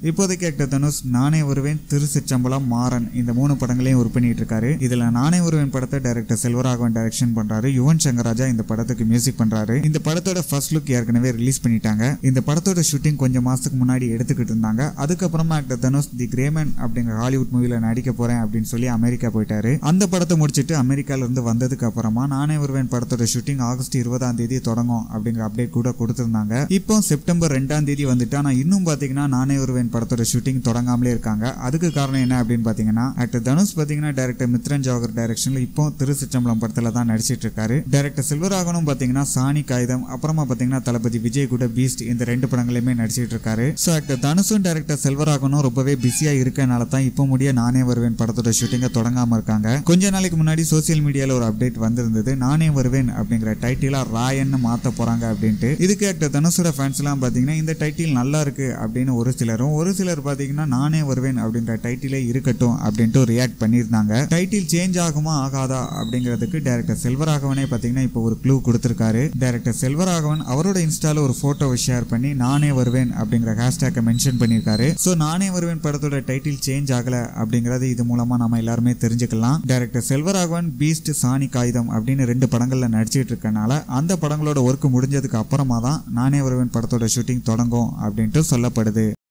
இப்போதைக்கு ஆக்டர் தனுஷ் நானே வருவேன் திருச்சிச்சம்பலம் மாறன் இந்த மூணு படங்களையும் ஒர்க் பண்ணிட்டு இருக்காரு இதுல நானே வருவேன் படத்தை டைரக்டர் செல்வராகவன் டைரக்ஷன் பண்றாரு யுவன் சங்கர் ராஜா இந்த படத்துக்கு மியூசிக் பண்றாரு இந்த படத்தோட ஃபர்ஸ்ட் லுக் ஏற்கனவே ரிலீஸ் பண்ணிட்டாங்க இந்த படத்தோட ஷூட்டிங் கொஞ்சம் மாசத்துக்கு முன்னாடி எடுத்துக்கிட்டு இருந்தாங்க அதுக்கப்புறமா ஆக்டர் தனுஷ் தி கிரேமன் அப்படிங்கிற ஹாலிவுட் மூவில நடிக்க போறேன் அப்படின்னு சொல்லி அமெரிக்கா போயிட்டாரு அந்த படத்தை முடிச்சிட்டு அமெரிக்கால இருந்து வந்ததுக்கு அப்புறமா நானே வருவேன் படத்தோட ஷூட்டிங் ஆகஸ்ட் இருபதாம் தேதி தொடங்கும் அப்படிங்கிற அப்டேட் கூட கொடுத்திருந்தாங்க இப்போ செப்டம்பர் ரெண்டாம் தேதி வந்துட்டு ஆனா இன்னும் பாத்தீங்கன்னா நானே வருவேன் படத்தோட ஷூட்டிங் தொடங்காமலே இருக்காங்க அதுக்கு காரணம் என்ன அப்படின்னு பாத்தீங்கன்னா ஆக்டர் தனுஷ் பாத்தீங்கன்னா டைரக்டர் மித்ரன் ஜாகர் டைரக்ஷன்ல இப்போ திருச்சிச்சம்பலம் படத்துல தான் நடிச்சிட்டு இருக்காரு டைரக்டர் செல்வராகவனும் பாத்தீங்கன்னா சாணி காகிதம் அப்புறமா பாத்தீங்கன்னா தளபதி விஜய் கூட பீஸ்ட் இந்த ரெண்டு படங்களையுமே நடிச்சிட்டு இருக்காரு ஸோ ஆக்டர் தனுஷும் டைரக்டர் செல்வராகவனும் ரொம்பவே பிஸியா இருக்கனால தான் இப்போ முடிய நானே வருவேன் படத்தோட ஷூட்டிங்கை தொடங்காம இருக்காங்க கொஞ்ச நாளைக்கு முன்னாடி சோசியல் மீடியால ஒரு அப்டேட் வந்திருந்தது நானே வருவேன் அப்படிங்கிற டைட்டிலா ராயன்னு மாத்த போறாங்க அப்படின்ட்டு இதுக்கு ஆக்டர் தனுஷோட ஃபேன்ஸ் எல்லாம் பாத்தீங்கன்னா இந்த டைட்டில் நல்லா இருக்கு அப்படின்னு ஒரு சிலரும் ஒரு சிலர் பாத்தீங்கன்னா நானே வருவேன் அப்படின்ற டைட்டிலே இருக்கட்டும் அப்படின்ட்டு ரியாக்ட் பண்ணியிருந்தாங்க டைட்டில் சேஞ்ச் ஆகுமா ஆகாதா அப்படிங்கிறதுக்கு டைரக்டர் செல்வராகவனே பாத்தீங்கன்னா இப்போ ஒரு க்ளூ கொடுத்திருக்காரு டைரக்டர் செல்வராகவன் அவரோட இன்ஸ்டால ஒரு போட்டோவை ஷேர் பண்ணி நானே வருவேன் அப்படிங்கிற ஹேஷ்டேக்கை மென்ஷன் பண்ணியிருக்காரு ஸோ நானே வருவேன் படத்தோட டைட்டில் சேஞ்ச் ஆகல அப்படிங்கறது இது மூலமா நம்ம எல்லாருமே தெரிஞ்சுக்கலாம் டைரக்டர் செல்வராகவன் பீஸ்ட் சாணி காகிதம் அப்படின்னு ரெண்டு படங்கள்ல நடிச்சிட்டு இருக்கனால அந்த படங்களோட ஒர்க் முடிஞ்சதுக்கு அப்புறமா தான் நானே வருவேன் படத்தோட ஷூட்டிங் தொடங்கும் அப்படின்ட்டு சொல்லப்படுது